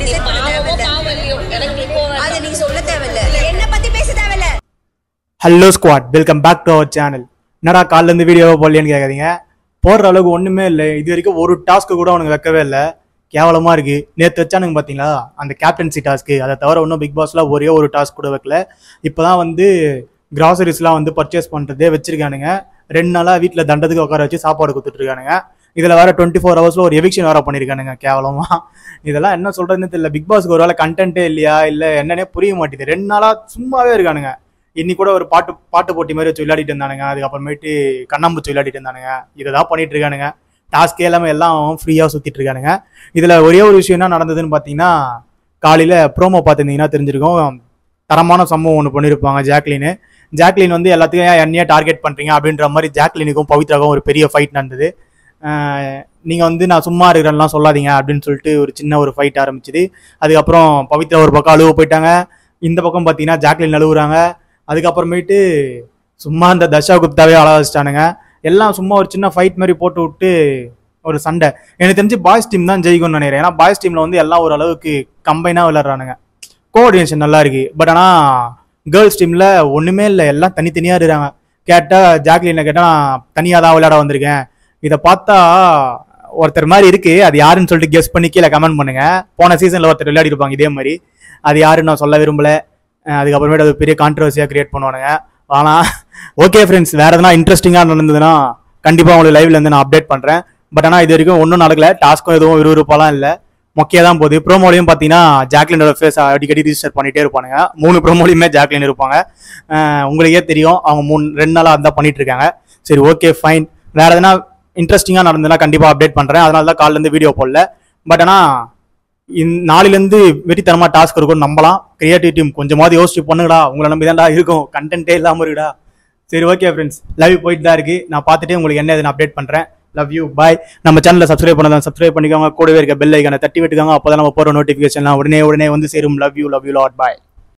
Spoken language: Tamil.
டிசைட் பண்ண பாவமோ தேவையில்ல பாவம் இல்லையோ எனக்கு நீ போவேன் அது நீ சொல்ல தேவையில்ல என்ன பத்தி பேச தேவையில்ல hello squad welcome back to our channel என்னடா காலைல இருந்து வீடியோவை போடலையான்னு கேட்காதீங்க போடுற அளவுக்கு ஒன்றுமே இல்லை இது வரைக்கும் ஒரு டாஸ்க்கு கூட அவனுக்கு வைக்கவே இல்லை கேவலமாக இருக்கு நேற்று வச்சானுங்க பார்த்தீங்களா அந்த கேப்டன்சி டாஸ்க்கு அதை தவிர இன்னும் பிக் பாஸ்ல ஒரே ஒரு டாஸ்க் கூட வைக்கல இப்போ தான் வந்து கிராசரிஸ்லாம் வந்து பர்ச்சேஸ் பண்ணுறதே வச்சிருக்கானுங்க ரெண்டு நாளாக வீட்டில் தண்டத்துக்கு உட்கார வச்சு சாப்பாடு கொடுத்துட்ருக்கானுங்க இதில் வேற டுவெண்ட்டி ஃபோர் ஹவர்ஸில் ஒரு எவிக்ஷன் வேற பண்ணியிருக்கானுங்க கேவலமாக இதெல்லாம் என்ன சொல்கிறதுன்னு தெரியல பிக் பாஸ்க்கு ஒரு வேலை கண்டென்ட்டே இல்லையா இல்லை என்னன்னே புரிய மாட்டேது ரெண்டு நாளாக சும்மாவே இருக்கானுங்க இன்னைக்கு கூட ஒரு பாட்டு பாட்டு போட்டி மாதிரி வச்சு விளையாடிட்டு இருந்தானுங்க அதுக்கப்புறமேட்டு கண்ணாம்பூச்சி விளையாடிட்டு இருந்தானுங்க இதை தான் பண்ணிட்டு இருக்கானுங்க டாஸ்கே எல்லாமே எல்லாம் ஃப்ரீயாக சுற்றிட்டு இருக்கானுங்க இதில் ஒரே ஒரு விஷயம் என்ன நடந்ததுன்னு பார்த்தீங்கன்னா காலையில் ப்ரோமோ பார்த்துருந்தீங்கன்னா தெரிஞ்சிருக்கும் தரமான சம்பவம் ஒன்று பண்ணியிருப்பாங்க ஜாக்லின் ஜாக்லின் வந்து எல்லாத்துக்கும் ஏன் என்னையே டார்கெட் பண்ணுறீங்க அப்படின்ற மாதிரி ஜாக்லினுக்கும் பவித்ராக்கும் ஒரு பெரிய ஃபைட் நடந்தது நீங்கள் வந்து நான் சும்மா இருக்கிறேன்லாம் சொல்லாதீங்க அப்படின்னு சொல்லிட்டு ஒரு சின்ன ஒரு ஃபைட் ஆரம்பிச்சுது அதுக்கப்புறம் பவித்ரா ஒரு பக்கம் அழுவ போயிட்டாங்க இந்த பக்கம் பார்த்தீங்கன்னா ஜாக்லின் அழுகுறாங்க அதுக்கப்புறமேட்டு சும்மா இந்த தஷா குப்தாவே அழ வச்சிட்டானுங்க எல்லாம் சும்மா ஒரு சின்ன ஃபைட் மாதிரி போட்டு விட்டு ஒரு சண்டை எனக்கு தெரிஞ்சு பாய்ஸ் டீம் தான் ஜெயிக்கும்னு நினைக்கிறேன் ஏன்னா பாய்ஸ் டீமில் வந்து எல்லாம் ஓரளவுக்கு கம்பைனாக விளையாடுறானுங்க கோஆர்டினேஷன் நல்லா இருக்கு பட் ஆனால் கேர்ள்ஸ் டீமில் ஒன்றுமே இல்லை எல்லாம் தனித்தனியாக இருக்கிறாங்க கேட்டால் ஜாக்லினை கேட்டால் நான் தனியாக தான் விளையாட வந்திருக்கேன் இதை பார்த்தா ஒருத்தர் மாதிரி இருக்கு அது யாருன்னு சொல்லிட்டு கெஸ் பண்ணி கீழே கமெண்ட் பண்ணுங்க போன சீசனில் ஒருத்தர் விளையாடி இருப்பாங்க இதே மாதிரி அது யாருன்னு நான் சொல்ல விரும்பல அஹ் அதுக்கப்புறமேட்டு அது பெரிய கான்ட்ரவர்சியாக கிரியேட் பண்ணுவானுங்க ஆனால் ஓகே ஃப்ரெண்ட்ஸ் வேற எதனா இன்ட்ரெஸ்டிங்காக நடந்ததுன்னா கண்டிப்பாக உங்களுக்கு லைவ்ல இருந்து நான் அப்டேட் பண்ணுறேன் பட் ஆனால் இது வரைக்கும் ஒன்றும் நடக்கல டாஸ்க்கும் எதுவும் விறுவிறுப்பாலாம் இல்லை மொக்கையாக தான் போகுது ப்ரோமோலையும் பார்த்தீங்கன்னா ஜாக்லினோட ஃபேஸ் அடிக்கடி ரிஜிஸ்டர் பண்ணிட்டே இருப்பானுங்க மூணு ப்ரோமோலையுமே ஜாக்லின் இருப்பாங்க அஹ் உங்களுக்கே தெரியும் அவங்க மூணு ரெண்டு நாளாக அதான் பண்ணிட்டு இருக்காங்க சரி ஓகே ஃபைன் வேற எதனா இன்ட்ரெஸ்டிங்காக நடந்ததுன்னா கண்டிப்பாக அப்டேட் பண்ணுறேன் அதனால தான் காலிலேருந்து வீடியோ போடல பட் ஆனால் இந் நாளிலேருந்து வெறித்தனமாக டாஸ்க் இருக்கும் நம்பலாம் கிரியேட்டிவ் டீம் கொஞ்சமாவது யோசிச்சு பண்ணுங்கடா உங்களை நம்பி தான்டா இருக்கும் கண்டென்ட்டே இல்லாமல் இருக்குடா சரி ஓகே ஃப்ரெண்ட்ஸ் லவ் போயிட்டு தான் இருக்கு நான் பார்த்துட்டு உங்களுக்கு என்ன எதுன்னு அப்டேட் பண்ணுறேன் லவ் யூ பாய் நம்ம சேனலை சப்ஸ்கிரைப் பண்ணதான் சப்ஸ்கிரைப் பண்ணிக்கோங்க கூடவே இருக்க பெல் ஐக்கானை தட்டி விட்டுக்கோங்க அப்போ தான் நம்ம போகிற நோட்டிஃபிகேஷன்லாம் உடனே உடனே வந்து சேரும் love you love you lot bye